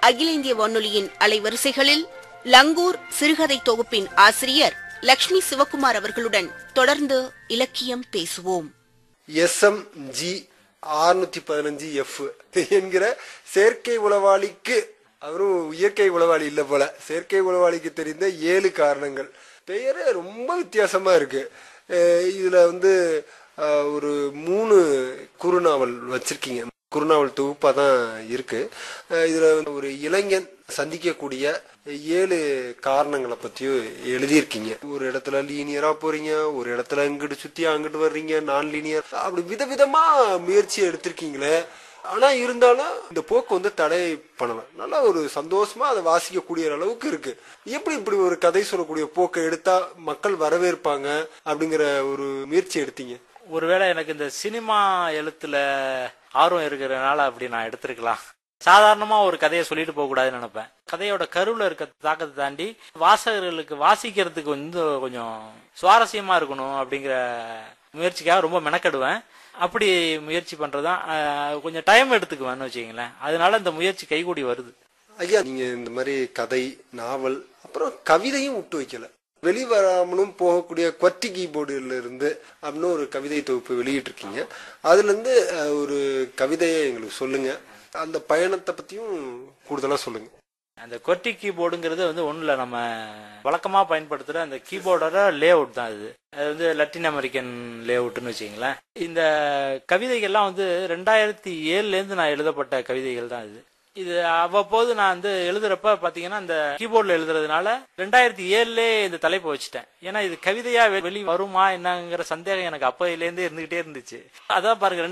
அகில இந்திய வானொலியின் அலைவரிசைகளில் லங்கூர் சிறுகதை தொகுப்பின் ஆசிரியர் லக்ஷ்மி சிவகுமார் அவர்களுடன் தொடர்ந்து இலக்கியம் பேசுவோம் எஸ்எம்ஜி ஆறுநூத்தி பதினஞ்சு எஃப் என்கிற செயற்கை உளவாளிக்கு அவரும் இயற்கை உளவாளி இல்ல போல செயற்கை உளவாளிக்கு தெரிந்த ஏழு காரணங்கள் பெயரே ரொம்ப வித்தியாசமா இருக்கு அஹ் இதுல வந்து அஹ், ஒரு மூணு குறுநாவல் வச்சிருக்கீங்க குறுநாவல் தொகுப்பா தான் இருக்கு அஹ் இதுல ஒரு இளைஞன் சந்திக்கக்கூடிய ஏழு காரணங்களை பத்தியும் எழுதியிருக்கீங்க ஒரு இடத்துல லீனியரா போறீங்க ஒரு இடத்துல இங்கிட்டு சுத்தி அங்கிட்டு வர்றீங்க நான் லீனியர் அப்படி விதவிதமா முயற்சி எடுத்திருக்கீங்களே ஆனா இருந்தாலும் இந்த போக்கு வந்து தடை பண்ணலாம் நல்லா ஒரு சந்தோஷமா அதை வாசிக்கக்கூடிய அளவுக்கு இருக்கு எப்படி இப்படி ஒரு கதை சொல்லக்கூடிய போக்கை எடுத்தா மக்கள் வரவேற்பாங்க அப்படிங்கிற ஒரு முயற்சி எடுத்தீங்க ஒருவேளை எனக்கு இந்த சினிமா எழுத்துல ஆர்வம் இருக்கிறதுனால அப்படி நான் எடுத்திருக்கலாம் சாதாரணமா ஒரு கதையை சொல்லிட்டு போக கூடாதுன்னு நினைப்பேன் கதையோட கருவுல இருக்க தாக்கத்தை தாண்டி வாசகர்களுக்கு வாசிக்கிறதுக்கு வந்து கொஞ்சம் சுவாரஸ்யமா இருக்கணும் அப்படிங்கிற முயற்சிக்காக ரொம்ப மெனக்கெடுவேன் அப்படி முயற்சி பண்றதுதான் அஹ், கொஞ்சம் டைம் எடுத்துக்குவேன்னு வச்சுக்கங்களேன் அதனால இந்த முயற்சி கைகூடி வருது ஐயா நீங்க இந்த மாதிரி கதை நாவல் அப்புறம் கவிதையும் விட்டு வைக்கல வெளிவராமலும் போகக்கூடிய கொத்தி கீபோர்டுல இருந்து அப்படின்னு ஒரு கவிதை தொகுப்பு வெளியிட்டிருக்கீங்க அதுல இருந்து அஹ், ஒரு கவிதையை எங்களுக்கு சொல்லுங்க அந்த பயணத்தை பத்தியும் கூடுதலா சொல்லுங்க அந்த கொட்டி கீபோர்டுங்கிறது வந்து ஒண்ணுல நம்ம வழக்கமா பயன்படுத்துற அந்த கீபோர்டோட லே அவுட் தான் இது அது வந்து லட்டின் அமெரிக்கன் லே அவுட்னு வச்சுங்களேன் இந்த கவிதைகள்லாம் வந்து ரெண்டாயிரத்தி ஏழுல இருந்து நான் எழுதப்பட்ட கவிதைகள் தான் இது இது அவ்வப்போது நான் வந்து எழுதுறப்ப பாத்தீங்கன்னா இந்த கீபோர்ட்ல எழுதுறதுனால ரெண்டாயிரத்தி ஏழுலே இந்த தலைப்பை வச்சுட்டேன் ஏன்னா இது கவிதையா வெ- வெளி வருமா என்னங்கிற சந்தேகம் எனக்கு அப்பையில இருந்தே இருந்துகிட்டே இருந்துச்சு அதான் பாருங்க